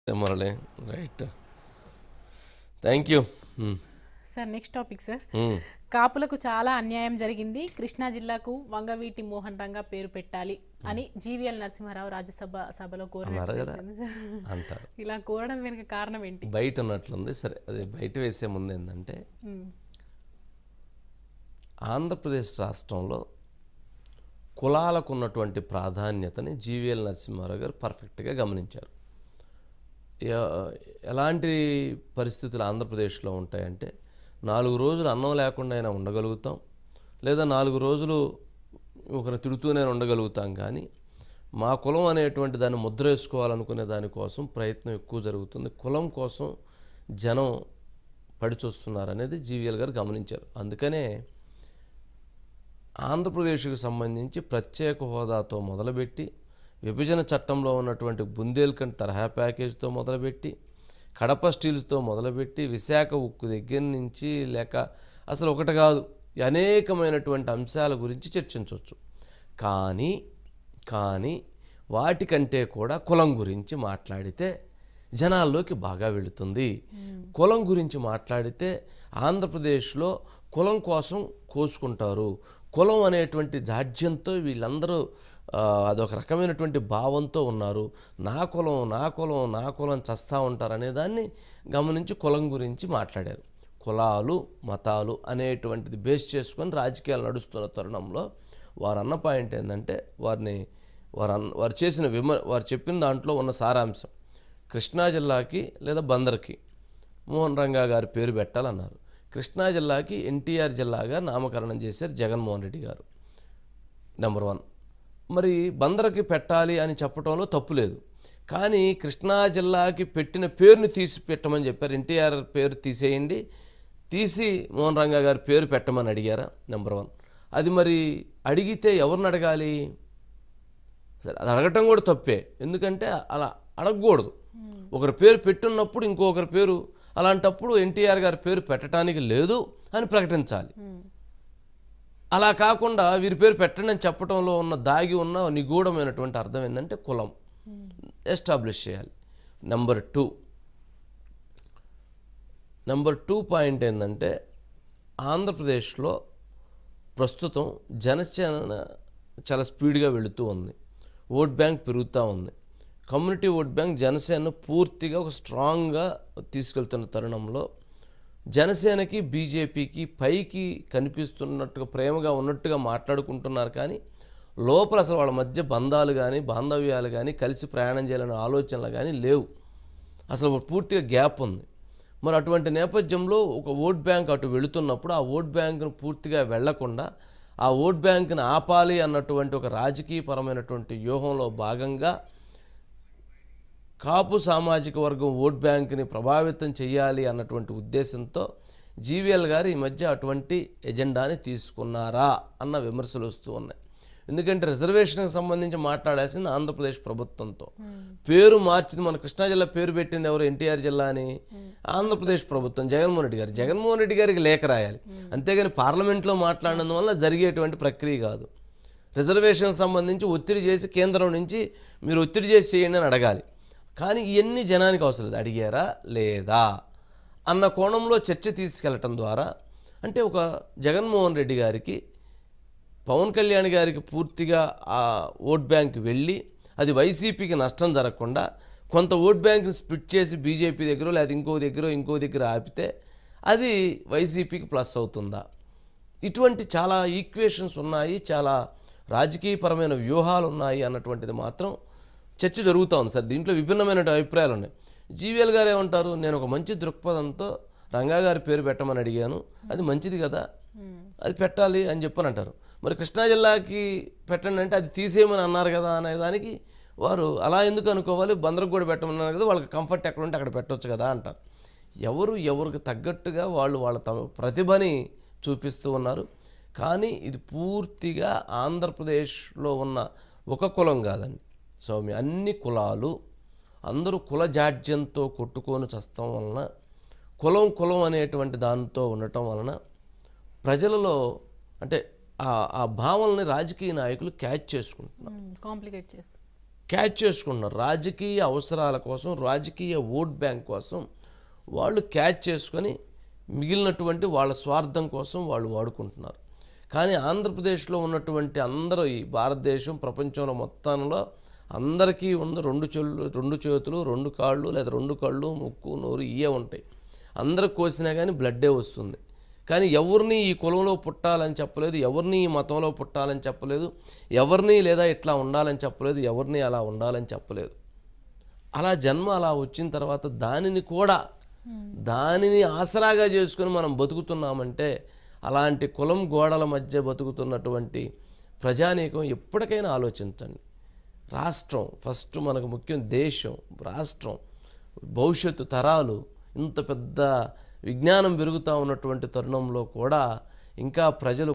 Murali right thank you sir next topic sir కాపులకు చాలా అన్యాయం జరిగింది కృష్ణా జిల్లాకు వంగవీటి మోహన్ రంగా పేరు పెట్టాలి అని జీవీఎల్ నరసింహారావు రాజ్యసభ సభలో అన్నారు కదా కోరినట్టు సార్ అంటారు ఇలా కోరడం వెనుక కారణం ఏంటి బయట ఉన్నట్లుంది సరే అది బయట వేసే ముందు ఏంటంటే మ్మ్. ఆంధ్రప్రదేశ్ రాష్ట్రంలో కులాలకు ఉన్నటువంటి ప్రాధాన్యతని జీవీఎల్ నరసింహారావు గారు పర్ఫెక్ట్గా గమనించారు ఎ- ఎలాంటి పరిస్థితులు ఆంధ్రప్రదేశ్లో ఉంటాయంటే నాలుగు రోజులు అన్నం లేకుండా అయినా ఉండగలుగుతాం లేదా నాలుగు రోజులు ఒకరిని తిడుతూనే ఉండగలుగుతాం కానీ మా కులం అనేటువంటి దాన్ని ముద్ర వేసుకోవాలనుకునే దానికోసం ప్రయత్నం ఎక్కువ జరుగుతుంది కులం కోసం జనం పడిచొస్తున్నారు అనేది జీవీఎల్ గారు గమనించారు అందుకనే ఆంధ్రప్రదేశ్కు సంబంధించి ప్రత్యేక హోదాతో మొదలుపెట్టి విభజన చట్టంలో ఉన్నటువంటి బుందేల్ఖండ్ తరహా ప్యాకేజీతో మొదలుపెట్టి కడప స్టీల్స్తో మొదలుపెట్టి విశాఖ ఉక్కు దగ్గర నుంచి లేక అసలు ఒకటి కాదు అనేకమైనటువంటి అంశాల గురించి చర్చించవచ్చు కానీ కానీ వాటికంటే కూడా కులం గురించి మాట్లాడితే జనాల్లోకి బాగా వెళుతుంది కులం గురించి మాట్లాడితే ఆంధ్రప్రదేశ్లో కులం కోసం కోసుకుంటారు కులం అనేటువంటి జాడ్యంతో వీళ్ళందరూ ఆ, అదొక రకమైనటువంటి భావంతో ఉన్నారు నా కులం నా కులం నా కులం చస్తా ఉంటారు అనే దాన్ని గమనించి కులం గురించి మాట్లాడారు కులాలు మతాలు అనేటువంటిది బేస్ చేసుకొని రాజకీయాలు నడుస్తున్న తరుణంలో వారు అన్న పాయింట్ ఏంటంటే వారిని వారు అన్న వారు చేసిన విమ వారు చెప్పిన దాంట్లో ఉన్న సారాంశం కృష్ణా జిల్లాకి లేదా బందర్కి మోహన్ రంగా గారి పేరు పెట్టాలన్నారు కృష్ణా జిల్లాకి ఎన్టీఆర్ జిల్లాగా నామకరణం చేశారు జగన్మోహన్ రెడ్డి గారు నెంబర్ వన్ మరి బందరకి పెట్టాలి అని చెప్పడంలో తప్పు లేదు కానీ కృష్ణా జిల్లాకి పెట్టిన పేరుని తీసి పెట్టమని చెప్పారు ఎన్టీఆర్ పేరు తీసేయండి తీసి మోహన్ రంగా గారి పేరు పెట్టమని అడిగారా నెంబర్ వన్ అది మరి అడిగితే ఎవరిని అడగాలి సరే అది అడగటం కూడా తప్పే ఎందుకంటే అలా అడగకూడదు ఒకరి పేరు పెట్టున్నప్పుడు ఇంకొకరి పేరు అలాంటప్పుడు ఎన్టీఆర్ గారి పేరు పెట్టడానికి లేదు అని ప్రకటించాలి అలా కాకుండా వీరి పేరు పెట్టండి అని చెప్పడంలో ఉన్న దాగి ఉన్న నిగూఢమైనటువంటి అర్థం ఏంటంటే కులం ఎస్టాబ్లిష్ చేయాలి number two number two point ఏంటంటే ఆంధ్రప్రదేశ్లో ప్రస్తుతం జనసేన చాలా స్పీడ్గా వెళుతూ ఉంది ఓట్ బ్యాంక్ పెరుగుతూ ఉంది కమ్యూనిటీ ఓట్ బ్యాంక్ జనసేన పూర్తిగా ఒక స్ట్రాంగ్గా తీసుకెళ్తున్న తరుణంలో జనసేనకి బీజేపీకి పైకి కనిపిస్తున్నట్టుగా ప్రేమగా ఉన్నట్టుగా మాట్లాడుకుంటున్నారు కానీ లోపల అసలు వాళ్ళ మధ్య బంధాలు కానీ బాంధవ్యాలు కానీ కలిసి ప్రయాణం చేయాలనే ఆలోచనలు కానీ లేవు అసలు పూర్తిగా గ్యాప్ ఉంది మరి అటువంటి నేపథ్యంలో ఒక ఓట్ బ్యాంక్ అటు వెళుతున్నప్పుడు ఆ ఓట్ బ్యాంకును పూర్తిగా వెళ్లకుండా ఆ ఓట్ బ్యాంకును ఆపాలి అన్నటువంటి ఒక రాజకీయపరమైనటువంటి వ్యూహంలో భాగంగా కాపు సామాజిక వర్గం ఓట్ బ్యాంక్ని ప్రభావితం చేయాలి అన్నటువంటి ఉద్దేశంతో జీవీఎల్ గారు ఈ మధ్య అటువంటి ఎజెండాని తీసుకున్నారా అన్న విమర్శలు వస్తూ ఉన్నాయి ఎందుకంటే రిజర్వేషన్కి సంబంధించి మాట్లాడాల్సింది ఆంధ్రప్రదేశ్ ప్రభుత్వంతో పేరు మార్చింది మన కృష్ణా జిల్లా పేరు పెట్టింది ఎవరు ఎన్టీఆర్ జిల్లా అని ఆంధ్రప్రదేశ్ ప్రభుత్వం జగన్మోహన్ రెడ్డి గారు జగన్మోహన్ రెడ్డి గారికి లేఖ రాయాలి అంతేగాని పార్లమెంట్లో మాట్లాడినందువల్ల జరిగేటువంటి ప్రక్రియ కాదు రిజర్వేషన్ సంబంధించి ఒత్తిడి చేసి కేంద్రం నుంచి మీరు ఒత్తిడి చేసి చేయండి అని అడగాలి కానీ ఇవన్నీ జనానికి అవసరం లేదు అడిగారా లేదా అన్న కోణంలో చర్చ తీసుకెళ్లటం ద్వారా అంటే ఒక జగన్మోహన్ రెడ్డి గారికి పవన్ కళ్యాణ్ గారికి పూర్తిగా ఆ ఓట్ బ్యాంక్ వెళ్ళి అది వైసీపీకి నష్టం జరగకుండా కొంత ఓట్ బ్యాంక్ని స్ప్లిట్ చేసి బీజేపీ దగ్గర లేదా ఇంకో దగ్గర ఇంకో దగ్గర ఆపితే అది వైసీపీకి ప్లస్ అవుతుందా ఇటువంటి చాలా ఈక్వేషన్స్ ఉన్నాయి చాలా రాజకీయపరమైన వ్యూహాలు ఉన్నాయి అన్నటువంటిది మాత్రం చర్చ జరుగుతూ ఉంది సార్ దీంట్లో విభిన్నమైన అభిప్రాయాలు ఉన్నాయి జీవీఎల్ గారు ఏమంటారు నేను ఒక మంచి దృక్పథంతో రంగా గారి పేరు పెట్టమని అడిగాను అది మంచిది కదా అది పెట్టాలి అని చెప్పని అంటారు మరి కృష్ణా జిల్లాకి పెట్టండి అంటే అది తీసేయమని అన్నారు కదా అనే దానికి వారు అలా ఎందుకు అనుకోవాలి బందరకు కూడా పెట్టమన్నారు కదా వాళ్ళకి కంఫర్ట్ ఎక్కడ ఉంటే అక్కడ పెట్టొచ్చు కదా అంటారు ఎవరు ఎవరికి తగ్గట్టుగా వాళ్ళు వాళ్ళ తమ ప్రతిభని చూపిస్తూ ఉన్నారు కానీ ఇది పూర్తిగా ఆంధ్రప్రదేశ్లో ఉన్న ఒక కులం కాదండి సౌమ్య అన్ని కులాలు అందరూ కుల జాడ్యంతో కొట్టుకొని చస్తాం వలన కులం కులం అనేటువంటి దానితో ఉండటం వలన ప్రజలలో అంటే ఆ ఆ భావనని రాజకీయ నాయకులు క్యాచ్ చేసుకుంటున్నారు కాంప్లికేట్ చేస్తూ క్యాచ్ చేసుకుంటున్నారు రాజకీయ అవసరాల కోసం రాజకీయ ఓట్ బ్యాంక్ కోసం వాళ్ళు క్యాచ్ చేసుకొని మిగిలినటువంటి వాళ్ళ స్వార్థం కోసం వాళ్ళు వాడుకుంటున్నారు కానీ ఆంధ్రప్రదేశ్లో ఉన్నటువంటి అందరూ ఈ భారతదేశం ప్రపంచంలో మొత్తంలో అందరికీ ఉన్న రెండు చెల్లు రెండు చేతులు రెండు కాళ్ళు లేదా రెండు కళ్ళు ముక్కు నోరు ఇవే ఉంటాయి అందరు కోసినా కానీ బ్లడ్డే వస్తుంది కానీ ఎవరిని ఈ కులంలో పుట్టాలని చెప్పలేదు ఎవరిని ఈ మతంలో పుట్టాలని చెప్పలేదు ఎవరిని లేదా ఇట్లా ఉండాలని చెప్పలేదు ఎవరిని అలా ఉండాలని చెప్పలేదు అలా జన్మ అలా వచ్చిన తర్వాత దానిని కూడా దానిని ఆసరాగా చేసుకొని మనం బతుకుతున్నామంటే అలాంటి కులం గోడల మధ్య బతుకుతున్నటువంటి ప్రజానీకం ఎప్పటికైనా ఆలోచించండి రాష్ట్రం ఫస్ట్ మనకు ముఖ్యం దేశం రాష్ట్రం భవిష్యత్తు తరాలు ఇంత పెద్ద విజ్ఞానం పెరుగుతూ ఉన్నటువంటి తరుణంలో కూడా ఇంకా ప్రజలు